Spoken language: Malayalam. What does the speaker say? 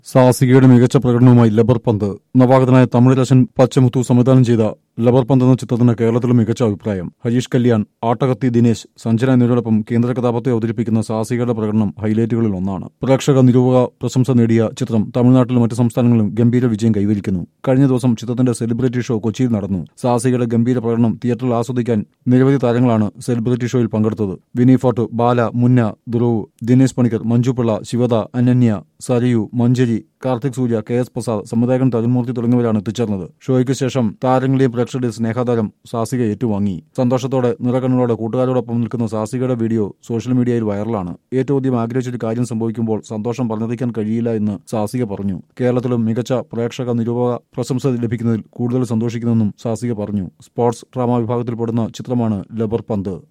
സാഹസികയുടെ മികച്ച പ്രകടനവുമായി ലബർ പന്ത് നവാഗതനായ തമിഴ് രശൻ പച്ചമുത്തു സംവിധാനം ചെയ്ത ലബർ പന്ത് എന്ന ചിത്രത്തിന് കേരളത്തിലും മികച്ച അഭിപ്രായം ഹരീഷ് കല്യാൺ ആട്ടകത്തി ദിനേശ് സഞ്ജന എന്നിവരോടൊപ്പം കേന്ദ്ര കഥാപാത്രത്തെ അവതരിപ്പിക്കുന്ന സാഹസികയുടെ പ്രകടനം ഹൈലൈറ്റുകളിൽ ഒന്നാണ് പ്രേക്ഷക നിരൂപക പ്രശംസ നേടിയ ചിത്രം തമിഴ്നാട്ടിലും മറ്റ് സംസ്ഥാനങ്ങളിലും ഗംഭീര വിജയം കൈവരിക്കുന്നു കഴിഞ്ഞ ദിവസം ചിത്രത്തിന്റെ സെലിബ്രിറ്റി ഷോ കൊച്ചിയിൽ നടന്നു സാഹസികയുടെ ഗംഭീര പ്രകടനം തിയേറ്ററിൽ ആസ്വദിക്കാൻ നിരവധി താരങ്ങളാണ് സെലിബ്രിറ്റി ഷോയിൽ പങ്കെടുത്തത് വിനി ഫോർട്ട് ബാല മുന്ന ധ്രുവ് ദിനേശ് പണിക്കർ മഞ്ജു പിള്ള ശിവദ അനന്യ സരയു മഞ്ജരി കാർത്തിക് സൂര്യ കെ എസ് പ്രസാദ് സംവിധായകൻ തരുൺമൂർത്തി തുടങ്ങിയവരാണ് എത്തിച്ചേർന്നത് ഷോയ്ക്ക് ശേഷം താരങ്ങളെയും പ്രേക്ഷകരുടെയും സ്നേഹാതാരം സാസിക ഏറ്റുവാങ്ങി സന്തോഷത്തോടെ നിറകണ്ണുകളോടെ കൂട്ടുകാരോടൊപ്പം നിൽക്കുന്ന സാസികയുടെ വീഡിയോ സോഷ്യൽ മീഡിയയിൽ വൈറലാണ് ഏറ്റവും അധികം ആഗ്രഹിച്ചൊരു കാര്യം സംഭവിക്കുമ്പോൾ സന്തോഷം പറഞ്ഞറിയിക്കാൻ കഴിയില്ല എന്ന് സാസിക പറഞ്ഞു കേരളത്തിലും മികച്ച പ്രേക്ഷക നിരൂപക പ്രശംസ ലഭിക്കുന്നതിൽ കൂടുതൽ സന്തോഷിക്കുന്നെന്നും സാസിക പറഞ്ഞു സ്പോർട്സ് ഡ്രാമ വിഭാഗത്തിൽപ്പെടുന്ന ചിത്രമാണ് ലബർ പന്ത്